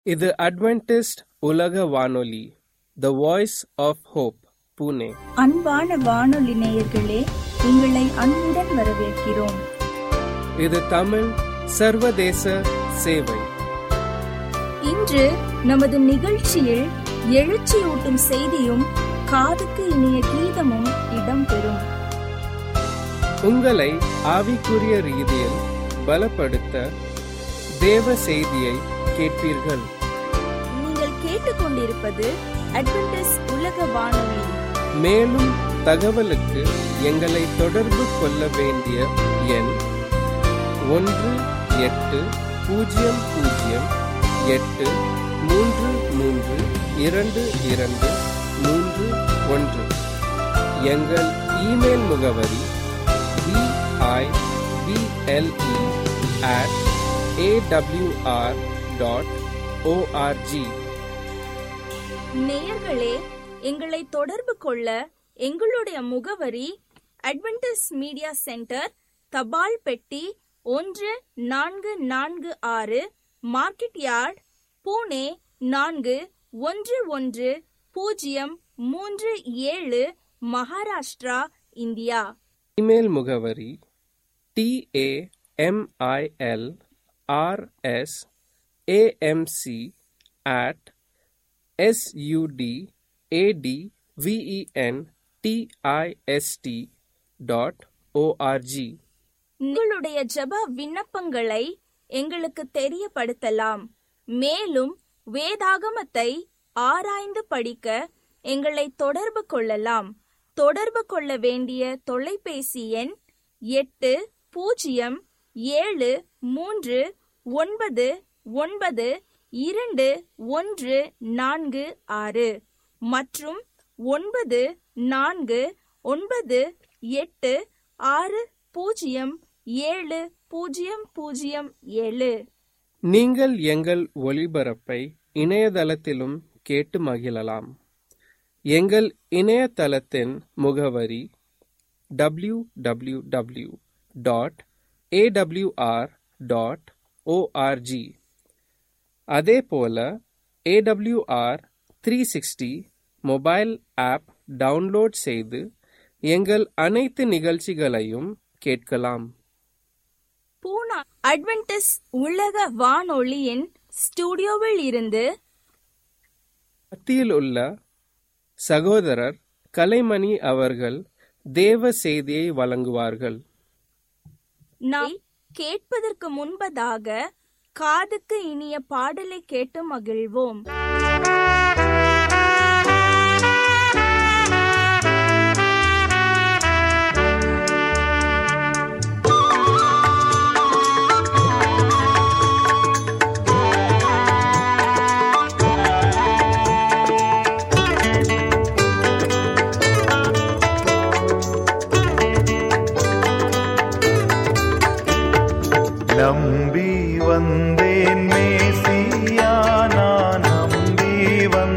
இது அட்வென்டிஸ்ட் உலக வானொலி the voice of hope Pune அன்பான வானொலி நேயர்களே உங்களை அன்புடன் வரவேற்கிறோம் இது தமிழ் சர்வதேச சேவை இன்று நமது நிகழ்ச்சியில் எழுச்சியூட்டும் செய்தியும் காதுக்கு இனிய கீதமும் இடம்பெறும் உங்களை ஆவிக்குரிய ரீதியில் பலப்படுத்த தேவ செய்தியை கேட்பீர்கள் நீங்கள் கேட்டுக்கொண்டிருப்பது அட்வென்டிஸ் உலக வானொலி மேலும் தகவலுக்கு எங்களை தொடர்பு கொள்ள வேண்டிய எண் ஒன்று எட்டு பூஜ்ஜியம் பூஜ்ஜியம் எட்டு மூன்று மூன்று இரண்டு இரண்டு மூன்று ஒன்று எங்கள் இமெயில் முகவரி B I B L E at A W R dot O R G நேயர்களே எங்களை தொடர்பு கொள்ள எங்களுடைய முகவரி அட்வென்டிஸ் மீடியா சென்டர் தபால் பெட்டி ஒன்று நான்கு நான்கு ஆறு மார்க்கெட் யார்ட் பூனே நான்கு ஒன்று ஒன்று பூஜ்ஜியம் மூன்று ஏழு மகாராஷ்டிரா இந்தியா இமெயில் முகவரி T A M I L R S A M C at S U T A D V E N T I S T dot O R G உங்களுடைய ஜெப விண்ணப்பங்களை எங்களுக்கு தெரியப்படுத்தலாம் மேலும் வேதாகமத்தை ஆராய்ந்து படிக்க எங்களை தொடர்பு கொள்ளலாம் தொடர்பு கொள்ள வேண்டிய தொலைபேசி எண் எட்டு பூஜ்ஜியம் ஏழு மூன்று ஒன்பது ஒன்பது இரண்டு ஒன்று நான்கு ஆறு மற்றும் ஒன்பது நான்கு ஒன்பது எட்டு ஆறு பூஜ்ஜியம் ஏழு பூஜ்ஜியம் பூஜ்ஜியம் ஏழு நீங்கள் எங்கள் ஒளிபரப்பை இணையதளத்திலும் கேட்டு மகிழலாம் எங்கள் இணையதளத்தின் முகவரி W W W dot A W R dot O R G அதே போல A W R three sixty mobile app download செய்து எங்கள் அனைத்து நிகழ்ச்சிகளையும் கேட்கலாம் பூனா அட்வென்டிஸ் உலக வானொலியின் ஸ்டுடியோவில் இருந்து மத்தியில் உள்ள சகோதரர் கலைமணி அவர்கள் தேவ செய்தியை வழங்குவார்கள் நாம் கேட்பதற்கு முன்பதாக காதுக்கு இனிய பாடலை கேட்டு மகிழ்வோம் நம்பி வந்தேன் மேசியா நான் நம்பி வந்தேன்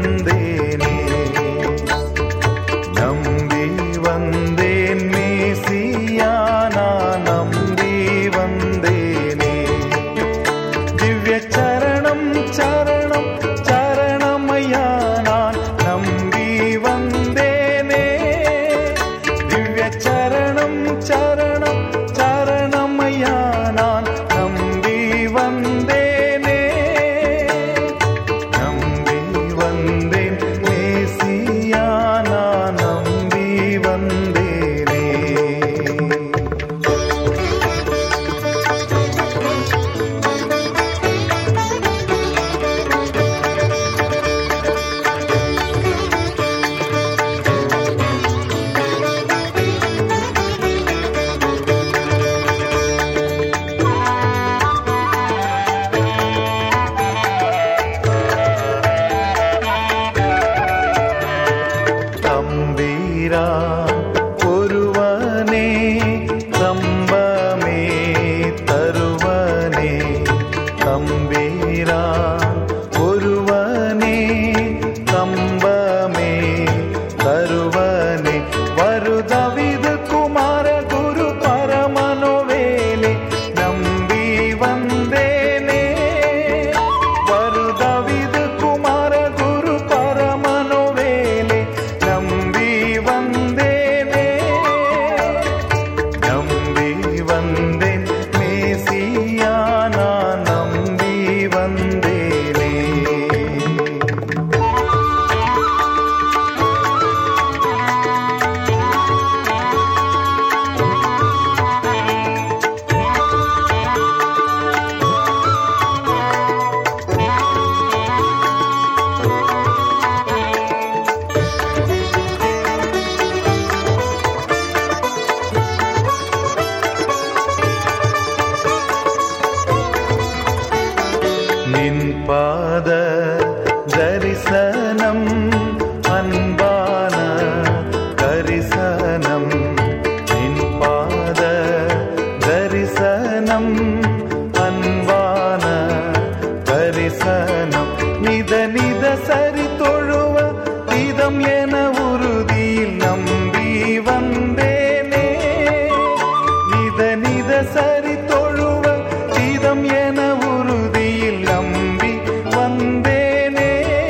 தரிசனம் அன்பான தரிசனம் நின் பாத தரிசனம் அன்பான தரிசனம் நித நித சரி தொழுவ இதம் என உறுதியில் நம்பி வந்தேனே நித நித சரி தொழுவ இதம் என உறுதியில் நம்பி வந்தேனே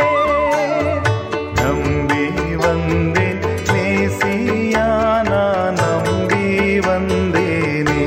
நம்பி வந்தேன் மேசியானா நம்பி வந்தேனே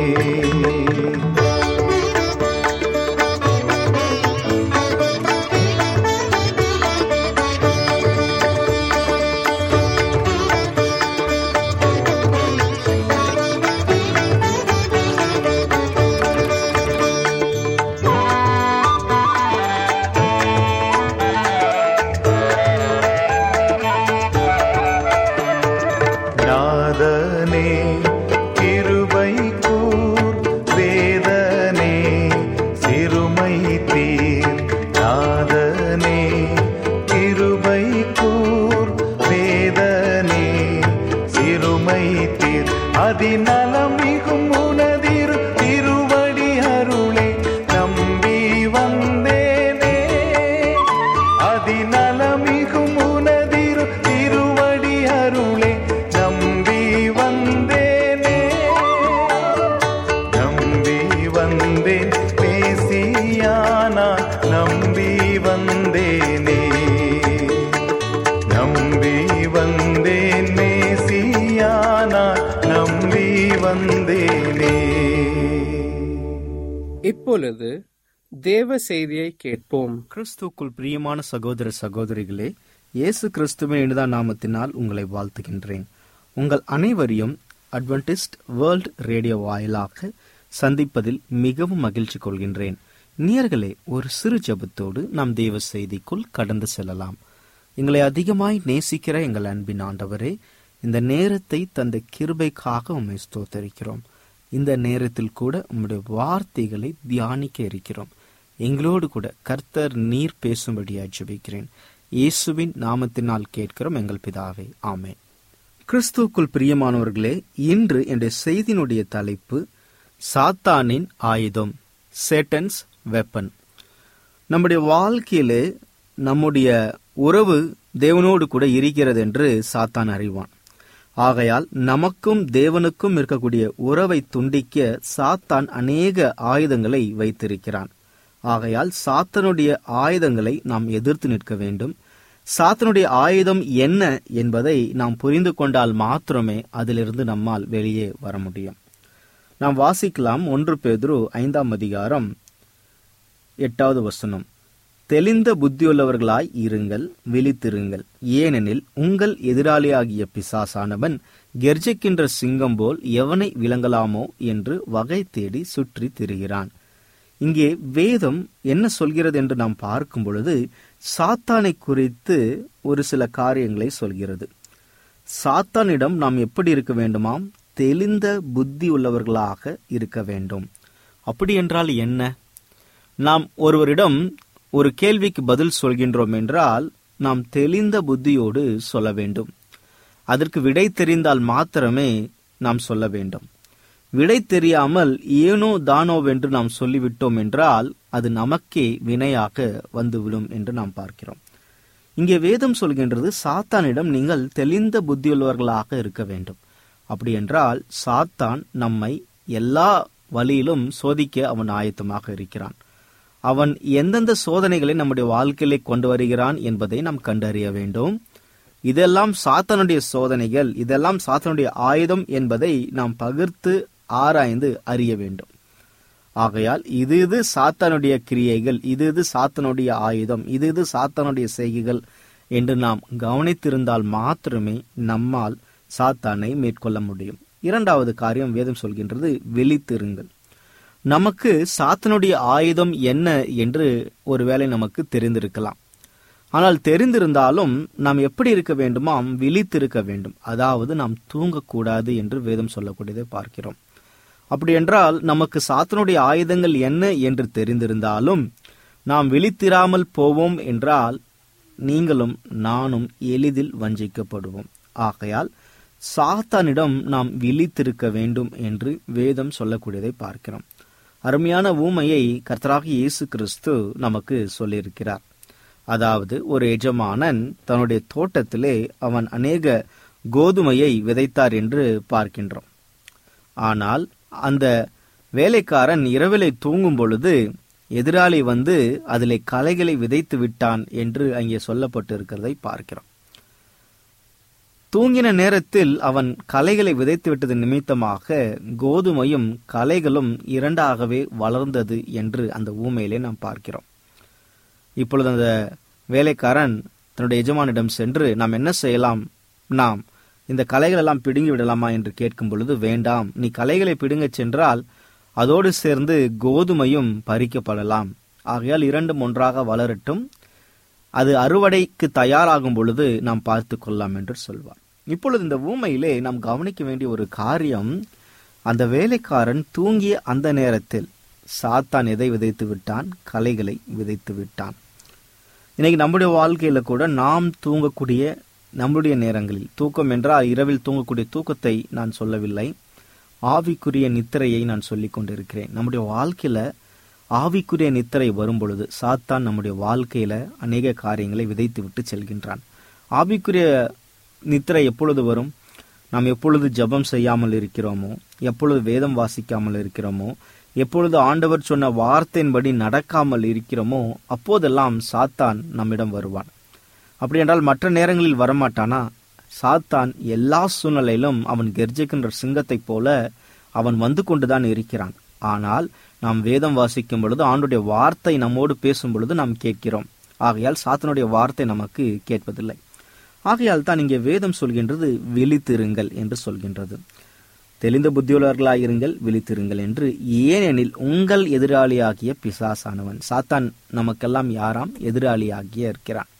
நாதனே கிருபை கூர் வேதனே சிறுமை தீர் நாதனே கிருபை கூர் வேதனே சிறுமை தீர் அதிநலம் மிகும் உனதிரு திருவடி அருளே நம்பி வந்தேனே அதிநலமிகும் உனதிரு திருவடி அருளே நம்பி வந்தேனே நம்பி வந்தேன் பேசியானா நம்பி வந்தேனே நம்பி வந்தேன் மேசியானா நம்பி வந்தேனே இப்பொழுது தேவ செய்தியை கேட்போம் கிறிஸ்துக்குள் பிரியமான சகோதர சகோதரிகளே இயேசு கிறிஸ்துவின் இனிதா நாமத்தினால் உங்களை வாழ்த்துகின்றேன் உங்கள் அனைவரையும் அட்வென்டிஸ்ட் வேர்ல்ட் ரேடியோ வாயிலாக சந்திப்பதில் மிகவும் மகிழ்ச்சி கொள்கின்றேன் நேயர்களே ஒரு சிறு ஜெபத்தோடு நாம் தேவ செய்திக்குள் கடந்து செல்லலாம் எங்களை அதிகமாய் நேசிக்கிற எங்கள் அன்பின் ஆண்டவரே இந்த நேரத்தை தந்த கிருபைக்காக உம்மை ஸ்தோத்தரிக்கிறோம் இந்த நேரத்தில் கூட உம்முடைய வார்த்தைகளை தியானிக்க இருக்கிறோம் எங்களோடு கூட கர்த்தர் நீர் பேசும்படியாய் ஜெபிக்கிறேன் இயேசுவின் நாமத்தினால் கேட்கிறோம் எங்கள் பிதாவே ஆமென் கிறிஸ்துவுக்குள் பிரியமானவர்களே இன்று என்னுடைய செய்தியினுடைய தலைப்பு சாத்தானின் ஆயுதம் சேட்டன்ஸ் வெப்பன் நம்முடைய வாழ்க்கையிலே நம்முடைய உறவு தேவனோடு கூட இருக்கிறது என்று சாத்தான் அறிவான் ஆகையால் நமக்கும் தேவனுக்கும் இருக்கக்கூடிய உறவை துண்டிக்க சாத்தான் அநேக ஆயுதங்களை வைத்திருக்கிறான் ஆகையால் சாத்தனுடைய ஆயுதங்களை நாம் எதிர்த்து நிற்க வேண்டும் சாத்தனுடைய ஆயுதம் என்ன என்பதை நாம் புரிந்து கொண்டால் மாத்திரமே அதிலிருந்து நம்மால் வெளியே வர முடியும் நாம் வாசிக்கலாம் ஒன்று பேதுரு ஐந்தாம் அதிகாரம் எட்டாவது வசனம் தெளிந்த புத்தியுள்ளவர்களாய் இருங்கள் விழித்திருங்கள் ஏனெனில் உங்கள் எதிராளியாகிய பிசாசானவன் கெர்ஜிக்கின்ற சிங்கம் போல் எவனை விளங்கலாமோ என்று வகை தேடி சுற்றி திரிகிறான் இங்கே வேதம் என்ன சொல்கிறது என்று நாம் பார்க்கும் பொழுது சாத்தானை குறித்து ஒரு சில காரியங்களை சொல்கிறது சாத்தானிடம் நாம் எப்படி இருக்க வேண்டுமாம் தெளிந்த புத்தி உள்ளவர்களாக இருக்க வேண்டும் அப்படி என்றால் என்ன நாம் ஒருவரிடம் ஒரு கேள்விக்கு பதில் சொல்கின்றோம் என்றால் நாம் தெளிந்த புத்தியோடு சொல்ல வேண்டும் அதற்கு விடை தெரிந்தால் மாத்திரமே நாம் சொல்ல வேண்டும் விடை தெரியாமல் ஏனோ தானோவென்று நாம் சொல்லிவிட்டோம் என்றால் அது நமக்கே வினையாக வந்துவிடும் என்று நாம் பார்க்கிறோம் இங்கே வேதம் சொல்கின்றது சாத்தானிடம் நீங்கள் தெளிந்த புத்தியுள்ளவர்களாக இருக்க வேண்டும் அப்படி என்றால் சாத்தான் நம்மை எல்லா வழியிலும் சோதிக்க அவன் ஆயத்தமாக இருக்கிறான் அவன் எந்தெந்த சோதனைகளை நம்முடைய வாழ்க்கையிலே கொண்டு வருகிறான் என்பதை நாம் கண்டறிய வேண்டும் இதெல்லாம் சாத்தானுடைய சோதனைகள் இதெல்லாம் சாத்தானுடைய ஆயுதம் என்பதை நாம் பகிர்ந்து ஆராய்ந்து அறிய வேண்டும் ஆகையால் இது இது சாத்தானுடைய கிரியைகள் இது இது சாத்தனுடைய ஆயுதம் இது இது சாத்தானுடைய செய்கைகள் என்று நாம் கவனித்திருந்தால் மாத்திரமே நம்மால் சாத்தானை மேற்கொள்ள முடியும் இரண்டாவது காரியம் வேதம் சொல்கின்றது விழித்திருங்கள் நமக்கு சாத்தனுடைய ஆயுதம் என்ன என்று ஒருவேளை நமக்கு தெரிந்திருக்கலாம் ஆனால் தெரிந்திருந்தாலும் நாம் எப்படி இருக்க வேண்டுமாம் விழித்திருக்க வேண்டும் அதாவது நாம் தூங்கக்கூடாது என்று வேதம் சொல்லக்கூடியதை பார்க்கிறோம் அப்படி என்றால் நமக்கு சாத்தனுடைய ஆயுதங்கள் என்ன என்று தெரிந்திருந்தாலும் நாம் விழித்திராமல் போவோம் என்றால் நீங்களும் நானும் எளிதில் வஞ்சிக்கப்படுவோம் ஆகையால் சாத்தானிடம் நாம் விழித்திருக்க வேண்டும் என்று வேதம் சொல்லக்கூடியதை பார்க்கிறோம் அருமையான ஊமையை கர்த்தராக இயேசு கிறிஸ்து நமக்கு சொல்லியிருக்கிறார் அதாவது ஒரு எஜமானன் தன்னுடைய தோட்டத்திலே அவன் அநேக கோதுமையை விதைத்தார் என்று பார்க்கின்றோம் ஆனால் அந்த வேலைக்காரன் இரவிலை தூங்கும் பொழுது எதிராளி வந்து அதிலே களைகளை விதைத்து விட்டான் என்று அங்கே சொல்லப்பட்டு இருக்கிறதை பார்க்கிறோம் தூங்கின நேரத்தில் அவன் களைகளை விதைத்து விட்டது நிமித்தமாக கோதுமையும் களைகளும் இரண்டாகவே வளர்ந்தது என்று அந்த ஊமையிலே நாம் பார்க்கிறோம் இப்பொழுது அந்த வேலைக்காரன் தன்னுடைய எஜமானிடம் சென்று நாம் என்ன செய்யலாம் நாம் இந்த கலைகள் எல்லாம் பிடுங்கி விடலாமா என்று கேட்கும் பொழுது வேண்டாம் நீ கலைகளை பிடுங்கச் சென்றால் அதோடு சேர்ந்து கோதுமையும் பறிக்கப்படலாம் ஆகையால் இரண்டும் ஒன்றாக வளரட்டும் அது அறுவடைக்கு தயாராகும் பொழுது நாம் பார்த்து கொள்ளலாம் என்று சொல்வார் இப்பொழுது இந்த ஊமையிலே நாம் கவனிக்க வேண்டிய ஒரு காரியம் அந்த வேலைக்காரன் தூங்கிய அந்த நேரத்தில் சாத்தான் எதை விதைத்து விட்டான் கலைகளை விதைத்து விட்டான் இன்னைக்கு நம்முடைய வாழ்க்கையில கூட நாம் தூங்கக்கூடிய நம்முடைய நேரங்களில் தூக்கம் என்றால் இரவில் தூங்கக்கூடிய தூக்கத்தை நான் சொல்லவில்லை ஆவிக்குரிய நித்திரையை நான் சொல்லிக் கொண்டிருக்கிறேன் நம்முடைய வாழ்க்கையில ஆவிக்குரிய நித்திரை வரும் பொழுது சாத்தான் நம்முடைய வாழ்க்கையில அநேக காரியங்களை விதைத்து விட்டு செல்கின்றான் ஆவிக்குரிய நித்திரை எப்பொழுது வரும் நாம் எப்பொழுது ஜெபம் செய்யாமல் இருக்கிறோமோ எப்பொழுது வேதம் வாசிக்காமல் இருக்கிறோமோ எப்பொழுது ஆண்டவர் சொன்ன வார்த்தையின்படி நடக்காமல் இருக்கிறோமோ அப்போதெல்லாம் சாத்தான் நம்மிடம் வருவான் அப்படி என்றால் மற்ற நேரங்களில் வரமாட்டானா சாத்தான் எல்லா சூழ்நிலையிலும் அவன் கெர்ஜிக்கின்ற சிங்கத்தைப் போல அவன் வந்து கொண்டுதான் இருக்கிறான் ஆனால் நாம் வேதம் வாசிக்கும் பொழுது ஆண்டுடைய வார்த்தை நம்மோடு பேசும் பொழுது நாம் கேட்கிறோம் ஆகையால் சாத்தனுடைய வார்த்தை நமக்கு கேட்பதில்லை ஆகையால் தான் இங்கே வேதம் சொல்கின்றது விழித்திருங்கள் என்று சொல்கின்றது தெளிந்த புத்தியுள்ளவர்களாயிருங்கள் விழித்திருங்கள் என்று ஏனெனில் உங்கள் எதிராளியாகிய பிசாசானவன் சாத்தான் நமக்கெல்லாம் யாராம் எதிராளியாகிய இருக்கிறான்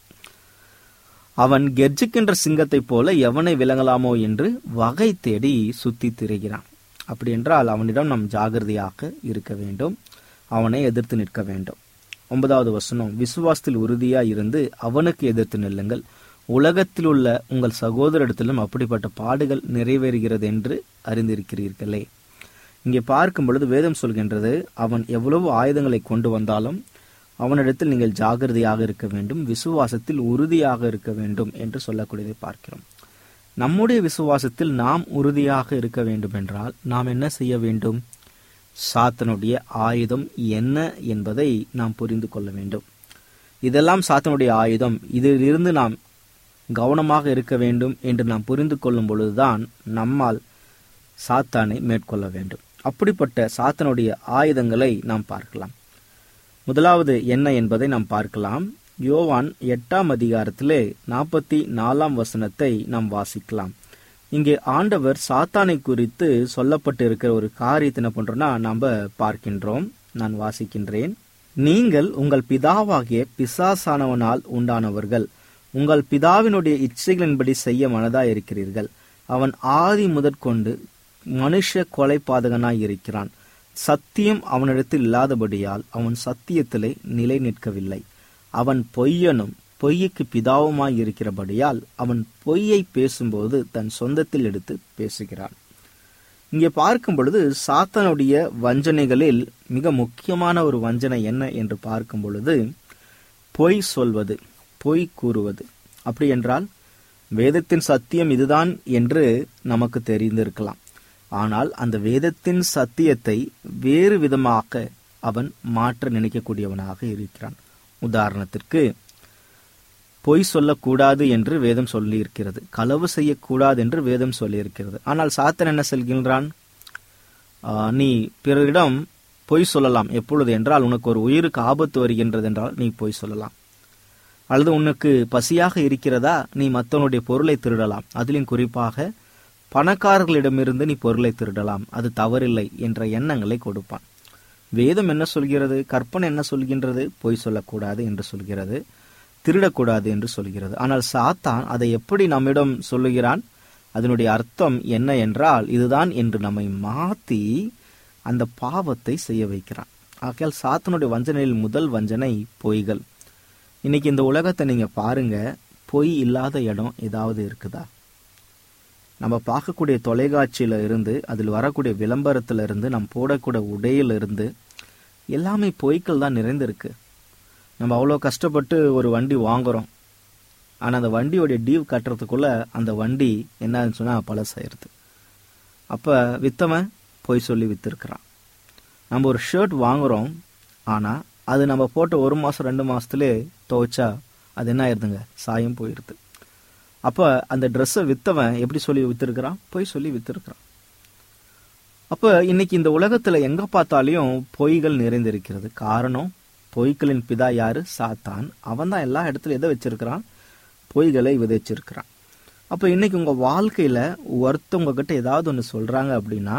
அவன் கெர்ஜிக்கின்ற சிங்கத்தைப் போல எவனை விளங்கலாமோ என்று வகை தேடி சுத்தி திரிகிறான் அப்படி என்றால் அவனிடம் நாம் ஜாகிரதையாக இருக்க வேண்டும் அவனை எதிர்த்து நிற்க வேண்டும் ஒன்பதாவது வசனம் விசுவாசத்தில் உறுதியா இருந்து அவனுக்கு எதிர்த்து நில்லுங்கள் உலகத்தில் உள்ள உங்கள் சகோதரிடத்திலும் அப்படிப்பட்ட பாடுகள் நிறைவேறுகிறது என்று அறிந்திருக்கிறீர்களே இங்கே பார்க்கும் பொழுது வேதம் சொல்கின்றது அவன் எவ்வளவு ஆயுதங்களை கொண்டு வந்தாலும் அவனிடத்தில் நீங்கள் ஜாகிரதையாக இருக்க வேண்டும் விசுவாசத்தில் உறுதியாக இருக்க வேண்டும் என்று சொல்லக்கூடியதை பார்க்கிறோம் நம்முடைய விசுவாசத்தில் நாம் உறுதியாக இருக்க வேண்டும் என்றால் நாம் என்ன செய்ய வேண்டும் சாத்தனுடைய ஆயுதம் என்ன என்பதை நாம் புரிந்து கொள்ள வேண்டும் இதெல்லாம் சாத்தனுடைய ஆயுதம் இதிலிருந்து நாம் கவனமாக இருக்க வேண்டும் என்று நாம் புரிந்து கொள்ளும் பொழுதுதான் நம்மால் சாத்தானை மேற்கொள்ள வேண்டும் அப்படிப்பட்ட சாத்தனுடைய ஆயுதங்களை நாம் பார்க்கலாம் முதலாவது என்ன என்பதை நாம் பார்க்கலாம் யோவான் எட்டாம் அதிகாரத்திலே நாற்பத்தி நாலாம் வசனத்தை நாம் வாசிக்கலாம் இங்கே ஆண்டவர் சாத்தானை குறித்து சொல்லப்பட்டு இருக்கிற ஒரு காரியத்தை என்ன பண்றோம்னா நாம பார்க்கின்றோம் நான் வாசிக்கின்றேன் நீங்கள் உங்கள் பிதாவாகிய பிசாசானவனால் உண்டானவர்கள் உங்கள் பிதாவினுடைய இச்சைகளின்படி செய்ய மனதாய் இருக்கிறீர்கள் அவன் ஆதி முதற்கொண்டு மனுஷ கொலைபாதகனாய் இருக்கிறான் சத்தியம் அவனிடத்தில் இல்லாதபடியால் அவன் சத்தியத்திலே நிலை நிற்கவில்லை அவன் பொய்யனும் பொய்யுக்கு பிதாவுமாய் இருக்கிறபடியால் அவன் பொய்யை பேசும்போது தன் சொந்தத்தில் எடுத்து பேசுகிறான் இங்கே பார்க்கும் பொழுது சாத்தனுடைய வஞ்சனைகளில் மிக முக்கியமான ஒரு வஞ்சனை என்ன என்று பார்க்கும் பொழுது பொய் சொல்வது பொய் கூறுவது அப்படி என்றால் வேதத்தின் சத்தியம் இதுதான் என்று நமக்கு தெரிந்திருக்கலாம் ஆனால் அந்த வேதத்தின் சத்தியத்தை வேறு விதமாக அவன் மாற்ற நினைக்கக்கூடியவனாக இருக்கிறான் உதாரணத்திற்கு பொய் சொல்லக்கூடாது என்று வேதம் சொல்லியிருக்கிறது களவு செய்யக்கூடாது என்று வேதம் சொல்லியிருக்கிறது ஆனால் சாத்தன் என்ன சொல்கின்றான் ஆஹ், நீ பிறரிடம் பொய் சொல்லலாம் எப்பொழுது என்றால் உனக்கு ஒரு உயிருக்கு ஆபத்து வருகின்றது என்றால் நீ பொய் சொல்லலாம் அல்லது உனக்கு பசியாக இருக்கிறதா நீ மற்றவனுடைய பொருளை திருடலாம் அதிலும் குறிப்பாக பணக்காரர்களிடமிருந்து நீ பொருளை திருடலாம் அது தவறில்லை என்ற எண்ணங்களை கொடுப்பான் வேதம் என்ன சொல்கிறது கற்பனை என்ன சொல்கின்றது பொய் சொல்லக்கூடாது என்று சொல்கிறது திருடக்கூடாது என்று சொல்கிறது ஆனால் சாத்தான் அதை எப்படி நம்மிடம் சொல்லுகிறான் அதனுடைய அர்த்தம் என்ன என்றால் இதுதான் என்று நம்மை மாத்தி அந்த பாவத்தை செய்ய வைக்கிறான் ஆகையால் சாத்தனுடைய வஞ்சனையில் முதல் வஞ்சனை பொய்கள் இன்னைக்கு இந்த உலகத்தை நீங்க பாருங்க பொய் இல்லாத இடம் ஏதாவது இருக்குதா நம்ம பார்க்கக்கூடிய தொலைக்காட்சியில இருந்து அதில் வரக்கூடிய விளம்பரத்துல இருந்து நம்ம போடக்கூடிய உடையில இருந்து எல்லாமே பொய்க்கள் தான் நிறைந்திருக்கு நம்ம அவ்வளோ கஷ்டப்பட்டு ஒரு வண்டி வாங்குறோம் ஆனால் அந்த வண்டியோடைய டியூ கட்டுறதுக்குள்ள அந்த வண்டி என்னன்னு சொன்னால் பழசாயிருது அப்போ வித்தவன் பொய் சொல்லி வித்துருக்குறான் நம்ம ஒரு ஷர்ட் வாங்குறோம் ஆனால் அது நம்ம போட்ட ஒரு மாதம் ரெண்டு மாதத்துலேயே துவைச்சா அது என்ன ஆயிருதுங்க சாயம் போயிடுது அப்போ அந்த ட்ரெஸ்ஸை வித்தவன் எப்படி சொல்லி வித்துருக்கிறான் பொய் சொல்லி வித்துருக்கிறான் அப்போ இன்னைக்கு இந்த உலகத்தில் எங்கே பார்த்தாலையும் பொய்கள் நிறைந்திருக்கிறது காரணம் பொய்களின் பிதா யாரு சாத்தான் அவன் தான் எல்லா இடத்துலையும் எதை வச்சிருக்கிறான் பொய்களை விதைச்சிருக்கிறான் அப்போ இன்னைக்கு உங்கள் வாழ்க்கையில் ஒருத்தவங்க கிட்ட ஏதாவது ஒன்று சொல்கிறாங்க அப்படின்னா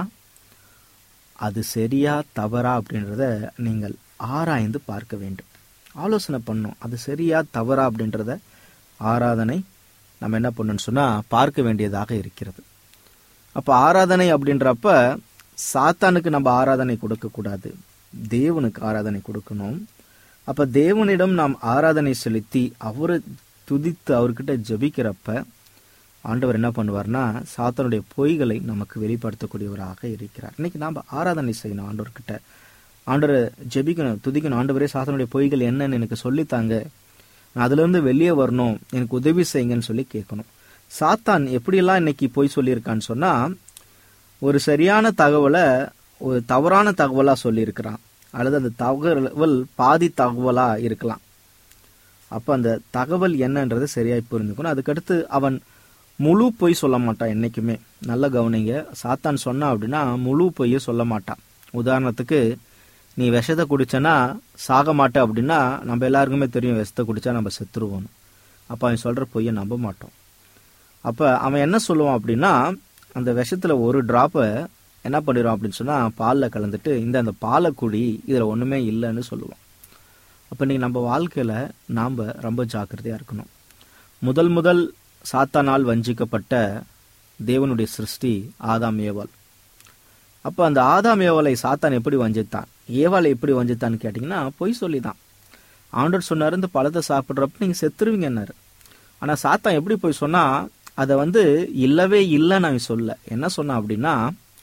அது சரியா தவறா அப்படின்றத நீங்கள் ஆராய்ந்து பார்க்க வேண்டும் ஆலோசனை பண்ணும் அது சரியா தவறா அப்படின்றத ஆராதனை நம்ம என்ன பண்ணணும்னு சொன்னால் பார்க்க வேண்டியதாக இருக்கிறது அப்போ ஆராதனை அப்படின்றப்ப சாத்தானுக்கு நம்ம ஆராதனை கொடுக்கக்கூடாது தேவனுக்கு ஆராதனை கொடுக்கணும் அப்போ தேவனிடம் நாம் ஆராதனை செலுத்தி அவரை துதித்து அவர்கிட்ட ஜெபிக்கிறப்ப ஆண்டவர் என்ன பண்ணுவார்னா சாத்தனுடைய பொய்களை நமக்கு வெளிப்படுத்தக்கூடியவராக இருக்கிறார் இன்னைக்கு நாம் ஆராதனை செய்யணும் ஆண்டவர்கிட்ட ஆண்டவரை ஜெபிக்கணும் துதிக்கணும் ஆண்டவரே சாத்தனுடைய பொய்கள் என்னன்னு எனக்கு சொல்லித்தாங்க நான் அதுலேருந்து வெளியே வரணும் எனக்கு உதவி செய்யுங்கன்னு சொல்லி கேட்கணும் சாத்தான் எப்படியெல்லாம் இன்னைக்கு பொய் சொல்லியிருக்கான்னு சொன்னால் ஒரு சரியான தகவலை ஒரு தவறான தகவலாக சொல்லியிருக்கிறான் அல்லது அந்த தகவல் பாதி தகவலாக இருக்கலாம் அப்போ அந்த தகவல் என்னன்றது சரியாய் புரிஞ்சுக்கணும் அதுக்கடுத்து அவன் முழு பொய் சொல்ல மாட்டான் என்னைக்குமே நல்ல கவனிங்க சாத்தான் சொன்னான் அப்படின்னா முழு பொய்யை சொல்ல மாட்டான் உதாரணத்துக்கு நீ விஷத்தை குடிச்சனா சாக மாட்ட அப்படின்னா நம்ம எல்லாருக்குமே தெரியும் விஷத்தை குடிச்சா நம்ம செத்துருவோம் அப்போ அவன் சொல்கிற பொய்யை நம்ப மாட்டோம் அப்போ அவன் என்ன சொல்லுவான் அப்படின்னா அந்த விஷத்தில் ஒரு ட்ராப்பை என்ன பண்ணிடுவான் அப்படின்னு சொன்னால் பாலில் கலந்துட்டு இந்த அந்த பாலை குடி இதில் ஒன்றுமே இல்லைன்னு சொல்லுவான் அப்போ நீங்கள் நம்ம வாழ்க்கையில் நாம் ரொம்ப ஜாக்கிரதையாக இருக்கணும் முதல் முதல் சாத்தானால் வஞ்சிக்கப்பட்ட தேவனுடைய சிருஷ்டி ஆதாம் ஏவாள் அப்போ அந்த ஆதாம் ஏவாளை சாத்தான் எப்படி வஞ்சித்தான் ஏவாளை எப்படி வஞ்சித்தான்னு கேட்டிங்கன்னா பொய் சொல்லி தான் ஆண்டவர் சொன்னார் இந்த பழத்தை சாப்பிட்றப்ப நீங்கள் செத்துருவீங்கன்னாரு ஆனால் சாத்தான் எப்படி போய் சொன்னால் அதை வந்து இல்லவே இல்லைன்னு அவன் சொல்ல என்ன சொன்னான் அப்படின்னா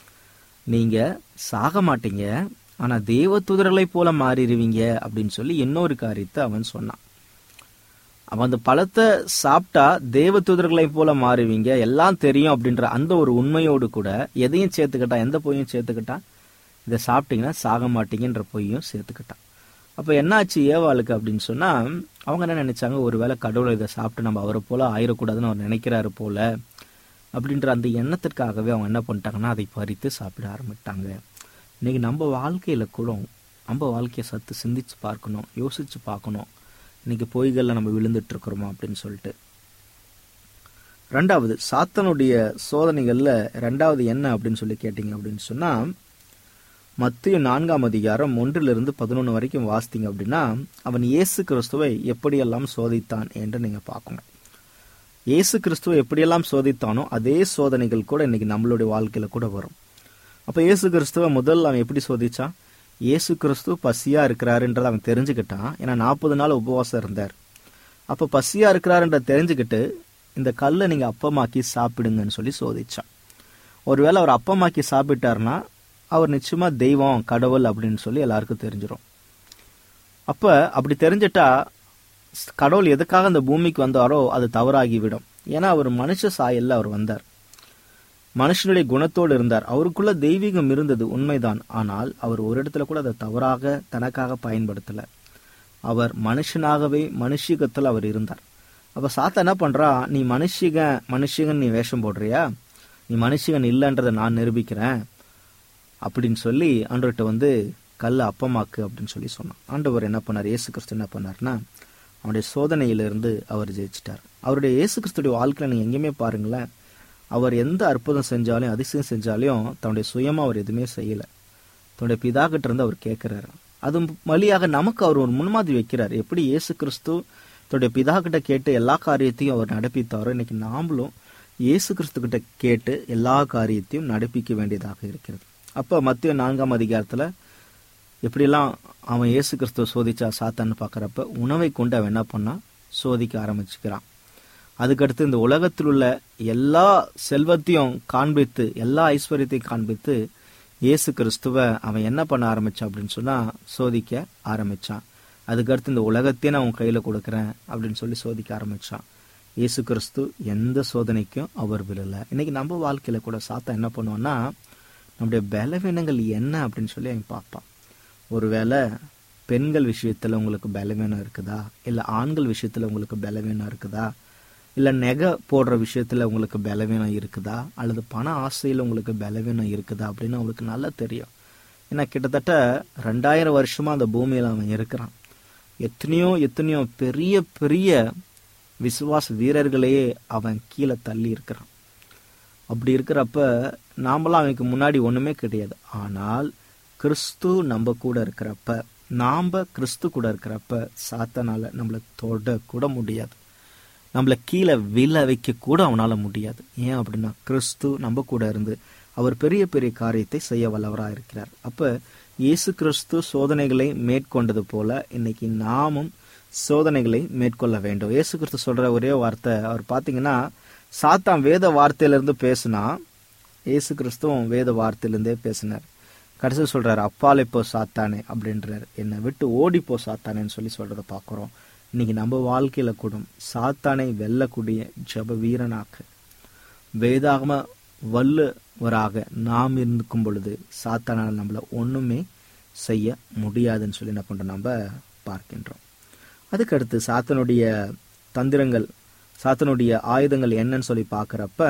நீங்கள் சாக மாட்டீங்க ஆனால் தேவ தூதர்களை போல மாறிடுவீங்க அப்படின்னு சொல்லி இன்னொரு காரியத்தை அவன் சொன்னான் அவன் அந்த பழத்தை சாப்பிட்டா தேவ தூதர்களை போல மாறுவீங்க எல்லாம் தெரியும் அப்படின்ற அந்த ஒரு உண்மையோடு கூட எதையும் சேர்த்துக்கிட்டா எந்த பொய்யும் சேர்த்துக்கிட்டா இதை சாப்பிட்டீங்கன்னா சாக மாட்டீங்கன்ற பொய்யும் சேர்த்துக்கிட்டான் அப்போ என்னாச்சு ஏவாளுக்கு அப்படின்னு சொன்னால் அவங்க என்ன நினைச்சாங்க ஒருவேளை கடவுளை இதை சாப்பிட்டு நம்ம அவரை போல ஆயிடக்கூடாதுன்னு அவர் நினைக்கிறாரு போல அப்படின்ற அந்த எண்ணத்திற்காகவே அவங்க என்ன பண்ணிட்டாங்கன்னா அதை பறித்து சாப்பிட ஆரம்பிட்டாங்க இன்னைக்கு நம்ம வாழ்க்கையில கூட நம்ம வாழ்க்கையை சத்து சிந்திச்சு பார்க்கணும் யோசிச்சு பார்க்கணும் இன்னைக்கு பொய்களில் நம்ம விழுந்துட்டு இருக்கிறோமா அப்படின்னு சொல்லிட்டு ரெண்டாவது சாத்தனுடைய சோதனைகள்ல ரெண்டாவது என்ன அப்படின்னு சொல்லி கேட்டீங்க அப்படின்னு சொன்னா மத்திய நான்காம் அதிகாரம் ஒன்றிலிருந்து பதினொன்று வரைக்கும் வாசித்தீங்க அப்படின்னா அவன் இயேசு கிறிஸ்துவை எப்படியெல்லாம் சோதித்தான் என்று நீங்க பார்க்கணும் இயேசு கிறிஸ்துவை எப்படியெல்லாம் சோதித்தானோ அதே சோதனைகள் கூட இன்னைக்கு நம்மளுடைய வாழ்க்கையில கூட வரும் அப்ப இயேசு கிறிஸ்துவை முதல்ல அவன் எப்படி சோதிச்சான் இயேசு கிறிஸ்து பசியா இருக்கிறாருன்றதை அவன் தெரிஞ்சுக்கிட்டான் ஏன்னா நாற்பது நாள் உபவாசம் இருந்தார் அப்ப பசியா இருக்கிறாருன்ற தெரிஞ்சுக்கிட்டு இந்த கல்லை நீங்க அப்பமாக்கி சாப்பிடுங்கன்னு சொல்லி சோதிச்சான் ஒருவேளை அவர் அப்பமாக்கி சாப்பிட்டாருன்னா அவர் நிச்சயமா தெய்வம் கடவுள் அப்படின்னு சொல்லி எல்லாருக்கும் தெரிஞ்சிடும் அப்ப அப்படி தெரிஞ்சிட்டா கடவுள் எதுக்காக அந்த பூமிக்கு வந்தாரோ அது தவறாகிவிடும் ஏன்னா அவர் மனுஷ சாயல்ல அவர் வந்தார் மனுஷனுடைய குணத்தோடு இருந்தார் அவருக்குள்ள தெய்வீகம் இருந்தது உண்மைதான் ஆனால் அவர் ஒரு இடத்துல கூட அதை தவறாக தனக்காக பயன்படுத்தல அவர் மனுஷனாகவே மனுஷிகத்தில் அவர் இருந்தார் அப்ப சாத்தா என்ன பண்றா நீ மனுஷிக மனுஷிகன் நீ வேஷம் போடுறியா நீ மனுஷிகன் இல்லைன்றதை நான் நிரூபிக்கிறேன் அப்படின்னு சொல்லி ஆண்டவர்கிட்ட வந்து கல் அப்பமாக்கு அப்படின்னு சொல்லி சொன்னான் ஆண்டவர் என்ன பண்ணார் இயேசு கிறிஸ்து என்ன பண்ணார்னா அவனுடைய சோதனையிலிருந்து அவர் ஜெயிச்சிட்டார் அவருடைய இயேசு கிறிஸ்துடைய வாழ்க்கையில நீங்க எங்கேயுமே பாருங்களேன் அவர் எந்த அற்புதம் செஞ்சாலும் அதிசயம் செஞ்சாலும் தன்னுடைய சுயமா அவர் எதுவுமே செய்யல தன்னுடைய பிதா கிட்ட இருந்து அவர் கேட்கிறாரு அது வழியாக நமக்கு அவர் ஒரு முன்மாதிரி வைக்கிறார் எப்படி இயேசு கிறிஸ்து தன்னுடைய பிதா கிட்ட கேட்டு எல்லா காரியத்தையும் அவர் நடப்பித்தாரோ இன்னைக்கு நாமளும் இயேசு கிறிஸ்து கிட்ட கேட்டு எல்லா காரியத்தையும் நடப்பிக்க வேண்டியதாக இருக்கிறது அப்ப மத்திய நான்காம் அதிகாரத்துல எப்படிலாம் அவன் இயேசு கிறிஸ்துவ சோதிச்சா சாத்தான்னு பார்க்குறப்ப உணவை கொண்டு அவன் என்ன பண்ணான் சோதிக்க ஆரம்பிச்சுக்கிறான் அதுக்கடுத்து இந்த உலகத்தில் உள்ள எல்லா செல்வத்தையும் காண்பித்து எல்லா ஐஸ்வர்யத்தையும் காண்பித்து இயேசு கிறிஸ்துவ அவன் என்ன பண்ண ஆரம்பிச்சான் அப்படின்னு சொன்னா சோதிக்க ஆரம்பிச்சான் அதுக்கடுத்து இந்த உலகத்தையே நான் உன் கையில கொடுக்குறேன் அப்படின்னு சொல்லி சோதிக்க ஆரம்பிச்சான் இயேசு கிறிஸ்து எந்த சோதனைக்கும் அவர் விழல இன்னைக்கு நம்ம வாழ்க்கையில கூட சாத்தா என்ன பண்ணுவான்னா நம்முடைய பலவீனங்கள் என்ன அப்படின்னு சொல்லி அவன் பார்ப்பான் ஒருவேளை பெண்கள் விஷயத்துல உங்களுக்கு பலவீனம் இருக்குதா இல்ல ஆண்கள் விஷயத்துல உங்களுக்கு பலவீனம் இருக்குதா இல்ல நெகை போடுற விஷயத்துல உங்களுக்கு பலவீனம் இருக்குதா அல்லது பண ஆசையில உங்களுக்கு பலவீனம் இருக்குதா அப்படின்னு அவங்களுக்கு நல்லா தெரியும் ஏன்னா கிட்டத்தட்ட ரெண்டாயிரம் வருஷமா அந்த பூமியில அவன் இருக்கிறான் எத்தனையோ எத்தனையோ பெரிய பெரிய விசுவாச வீரர்களையே அவன் கீழே தள்ளி இருக்கிறான் அப்படி இருக்கிறப்ப நாமெல்லாம் அவனுக்கு முன்னாடி ஒண்ணுமே கிடையாது ஆனால் கிறிஸ்து நம்ம கூட இருக்கிறப்ப நாம கிறிஸ்து கூட இருக்கிறப்ப சாத்தனால நம்மளை தொட கூட முடியாது நம்மளை கீழே விழ வைக்க கூட அவனால முடியாது ஏன் அப்படின்னா கிறிஸ்து நம்ம கூட இருந்து அவர் பெரிய பெரிய காரியத்தை செய்ய வல்லவராக இருக்கிறார் அப்ப இயேசு கிறிஸ்து சோதனைகளை மேற்கொண்டது போல இன்னைக்கு நாமும் சோதனைகளை மேற்கொள்ள வேண்டும் இயேசு கிறிஸ்து சொல்ற ஒரே வார்த்தை அவர் பாத்தீங்கன்னா சாத்தான் வேத வார்த்தையிலிருந்து பேசினா இயேசு கிறிஸ்துவும் வேத வார்த்தையிலிருந்தே பேசினார் கடைசியில் சொல்றாரு அப்பாலே போ சாத்தானே அப்படின்றாரு என்னை விட்டு ஓடி போ சாத்தானேன்னு சொல்லி சொல்றத பார்க்குறோம் இன்னைக்கு நம்ம வாழ்க்கையில கூட சாத்தானை வெல்லக்கூடிய ஜப வீரனாக்க வேதாகம வல்லுவராக நாம் இருக்கும் பொழுது சாத்தானால் நம்மள ஒண்ணுமே செய்ய முடியாதுன்னு சொல்லி என்ன பண்றோம் நம்ம பார்க்கின்றோம் அதுக்கடுத்து சாத்தனுடைய தந்திரங்கள் சாத்தனுடைய ஆயுதங்கள் என்னன்னு சொல்லி பார்க்கறப்ப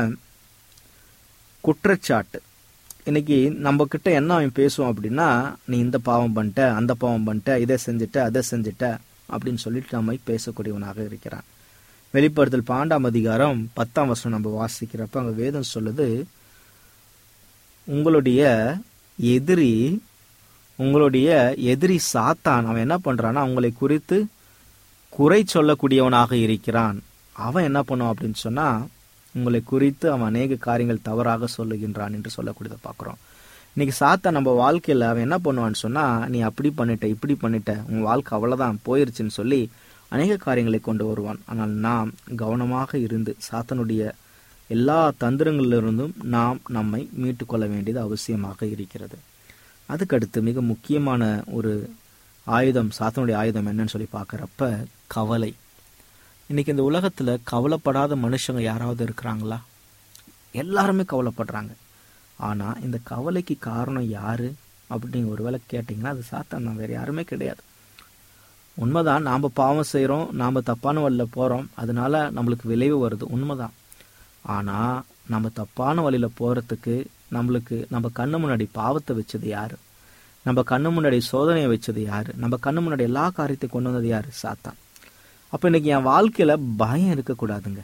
குற்றச்சாட்டு இன்னைக்கு நம்ம கிட்ட என்ன அவன் பேசுவான் அப்படின்னா நீ இந்த பாவம் பண்ணிட்ட அந்த பாவம் பண்ணிட்ட இதை செஞ்சுட்ட அதை செஞ்சுட்ட அப்படின்னு சொல்லிட்டு நம்மை பேசக்கூடியவனாக இருக்கிறான் வெளிப்படுத்தல் பாண்டாம் அதிகாரம் பத்தாம் வருஷம் நம்ம வாசிக்கிறப்ப அங்க வேதம் சொல்லுது உங்களுடைய எதிரி உங்களுடைய எதிரி சாத்தான் அவன் என்ன பண்றான்னா உங்களை குறித்து குறை சொல்லக்கூடியவனாக இருக்கிறான் அவன் என்ன பண்ணுவான் அப்படின்னு சொன்னா உங்களை குறித்து அவன் அநேக காரியங்கள் தவறாக சொல்லுகின்றான் என்று சொல்லக்கூடியதை பார்க்குறோம் இன்னைக்கு சாத்தா நம்ம வாழ்க்கையில அவன் என்ன பண்ணுவான்னு சொன்னா நீ அப்படி பண்ணிட்ட இப்படி பண்ணிட்ட உன் வாழ்க்கை அவ்வளவுதான் போயிருச்சுன்னு சொல்லி அநேக காரியங்களை கொண்டு வருவான் ஆனால் நாம் கவனமாக இருந்து சாத்தனுடைய எல்லா தந்திரங்களிலிருந்தும் நாம் நம்மை மீட்டுக்கொள்ள வேண்டியது அவசியமாக இருக்கிறது அதுக்கடுத்து மிக முக்கியமான ஒரு ஆயுதம் சாத்தனுடைய ஆயுதம் என்னன்னு சொல்லி பார்க்கறப்ப கவலை இன்னைக்கு இந்த உலகத்துல கவலைப்படாத மனுஷங்க யாராவது இருக்கிறாங்களா எல்லாருமே கவலைப்படுறாங்க ஆனா இந்த கவலைக்கு காரணம் யாரு அப்படின்னு ஒருவேளை கேட்டிங்கன்னா அது சாத்தான் தான் வேற யாருமே கிடையாது உண்மைதான் நாம பாவம் செய்றோம் நாம தப்பான வழியில போறோம் அதனால நம்மளுக்கு விளைவு வருது உண்மைதான் ஆனா நம்ம தப்பான வழியில போறதுக்கு நம்மளுக்கு நம்ம கண்ணு முன்னாடி பாவத்தை வச்சது யாரு நம்ம கண்ணு முன்னாடி சோதனையை வச்சது யாரு நம்ம கண்ணு முன்னாடி எல்லா காரியத்தையும் கொண்டு வந்தது யாரு சாத்தான் அப்ப இன்னைக்கு என் வாழ்க்கையில பயம் இருக்கக்கூடாதுங்க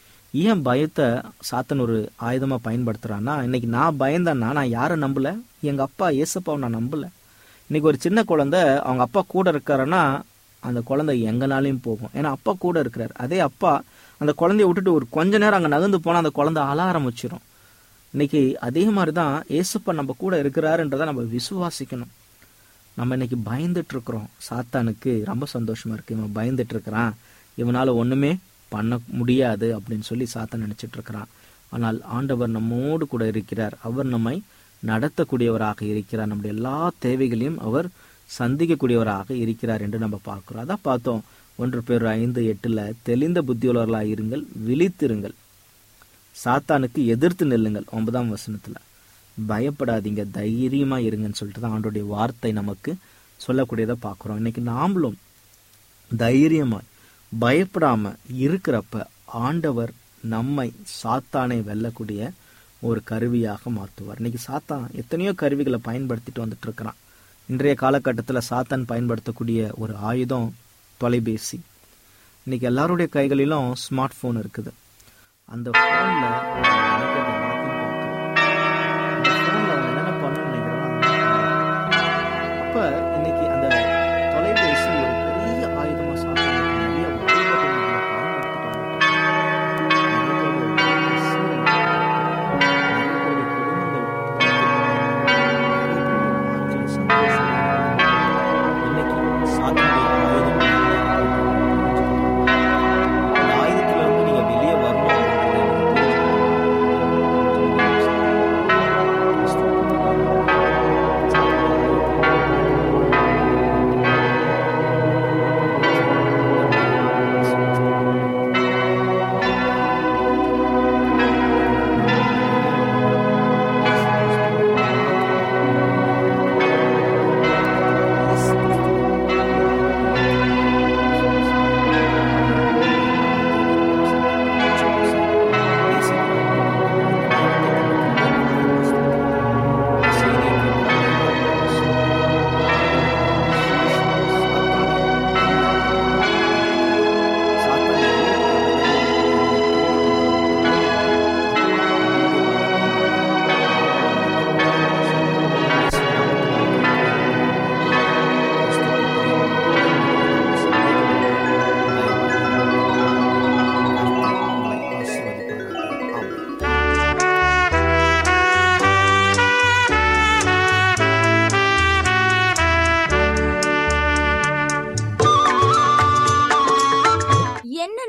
ஏன் பயத்தை சாத்தன் ஒரு ஆயுதமா பயன்படுத்துறான்னா இன்னைக்கு நான் பயந்தேன்னா நான் யாரை நம்பல எங்க அப்பா ஏசப்பாவை நான் நம்பல இன்னைக்கு ஒரு சின்ன குழந்தை அவங்க அப்பா கூட இருக்காருன்னா அந்த குழந்தை எங்கனாலையும் போகும் ஏன்னா அப்பா கூட இருக்கிறார் அதே அப்பா அந்த குழந்தைய விட்டுட்டு ஒரு கொஞ்ச நேரம் அங்க நகர்ந்து போனா அந்த குழந்தை அழ ஆரம்பிச்சிடும் இன்னைக்கு அதே மாதிரி தான் ஏசப்பா நம்ம கூட இருக்கிறாருன்றதை நம்ம விசுவாசிக்கணும் நம்ம இன்னைக்கு பயந்துட்டு இருக்கிறோம் சாத்தானுக்கு ரொம்ப சந்தோஷமா இருக்கு இவன் பயந்துட்டு இருக்கிறான் இவனால ஒண்ணுமே பண்ண முடியாது அப்படின்னு சொல்லி சாத்தான் நினைச்சிட்டு இருக்கிறான் ஆனால் ஆண்டவர் நம்மோடு கூட இருக்கிறார் அவர் நம்மை நடத்தக்கூடியவராக இருக்கிறார் நம்முடைய எல்லா தேவைகளையும் அவர் சந்திக்கக்கூடியவராக இருக்கிறார் என்று நம்ம பார்க்கிறோம் அதான் பார்த்தோம் ஒன்று பேர் ஐந்து எட்டுல தெளிந்த புத்தியுள்ளவர்களாக இருங்கள் விழித்திருங்கள் சாத்தானுக்கு எதிர்த்து நில்லுங்கள் ஒன்பதாம் வசனத்துல பயப்படாதீங்க தைரியமா இருங்கன்னு சொல்லிட்டு தான் ஆண்டோடைய வார்த்தை நமக்கு சொல்லக்கூடியதை பார்க்கிறோம் இன்னைக்கு நாமளும் தைரியமா பயப்படாம இருக்கிறப்ப ஆண்டவர் நம்மை சாத்தானை வெல்லக்கூடிய ஒரு கருவியாக மாற்றுவார் இன்னைக்கு சாத்தான் எத்தனையோ கருவிகளை பயன்படுத்திட்டு வந்துட்டு இருக்கிறான் இன்றைய காலகட்டத்தில் சாத்தான் பயன்படுத்தக்கூடிய ஒரு ஆயுதம் தொலைபேசி இன்னைக்கு எல்லாருடைய கைகளிலும் ஸ்மார்ட் போன் இருக்குது அந்த போன்ல என்னென்ன பண்ண அப்ப இன்னைக்கு அந்த தொலைபேசி ஒரு பெரிய ஆயுதமா சாப்பிட்டு நிறைய வாலிபர்கள் இதை பயன்படுத்திட்டு வந்துட்டாங்க. நிறைய பேருடைய குடும்பங்கள் நிறைய பேருடைய வாழ்க்கையில சந்தோஷம்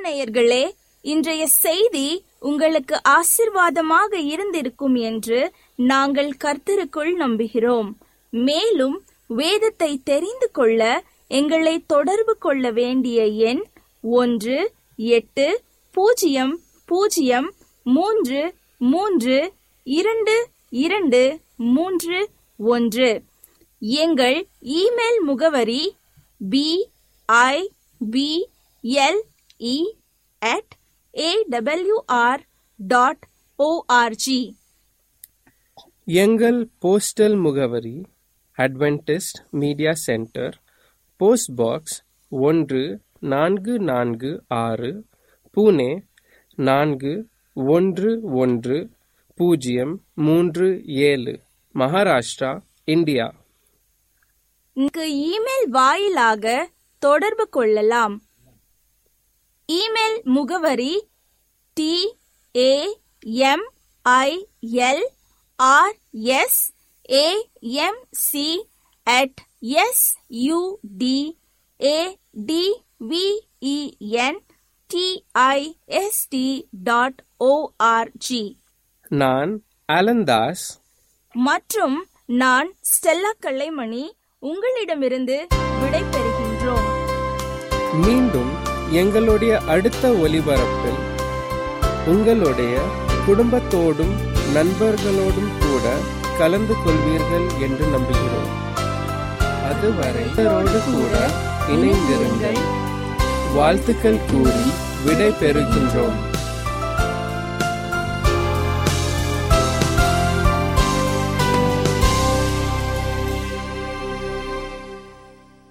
நேயர்களே இன்றைய செய்தி உங்களுக்கு ஆசிர்வாதமாக இருந்திருக்கும் என்று நாங்கள் கர்த்தருக்குள் நம்புகிறோம் மேலும் வேதத்தை தெரிந்து கொள்ள எங்களை தொடர்பு கொள்ள வேண்டிய எண் ஒன்று எட்டு பூஜ்ஜியம் பூஜ்ஜியம் மூன்று மூன்று இரண்டு இரண்டு மூன்று ஒன்று எங்கள் இமெயில் முகவரி B I B L E at A W R dot O R G எங்கள் போஸ்டல் முகவரி Adventist media centre post box ஒன்று நான்கு நான்கு ஆறு புனே நான்கு ஒன்று ஒன்று பூஜ்ஜியம் மூன்று ஏழு மகாராஷ்டிரா இந்தியா இங்கு இமெயில் வாயிலாக தொடர்பு கொள்ளலாம் இமெயில் முகவரி T A M I L R S A M C at S U T A D V E N T I S T dot O R G நான் அலந்தாஸ் மற்றும் நான் ஸ்டெல்லா கல்லைமணி உங்களிடமிருந்து விடை பெறுகின்றோம் மீண்டும் எங்களுடைய அடுத்த ஒலிபரப்பில் உங்களுடைய குடும்பத்தோடும் நண்பர்களோடும் கூட கலந்து கொள்வீர்கள் என்று நம்புகிறோம் அதுவரை இவரோடு கூட இணைந்திருங்கள் வாழ்த்துக்கள் கூறி விடை பெறுகின்றோம்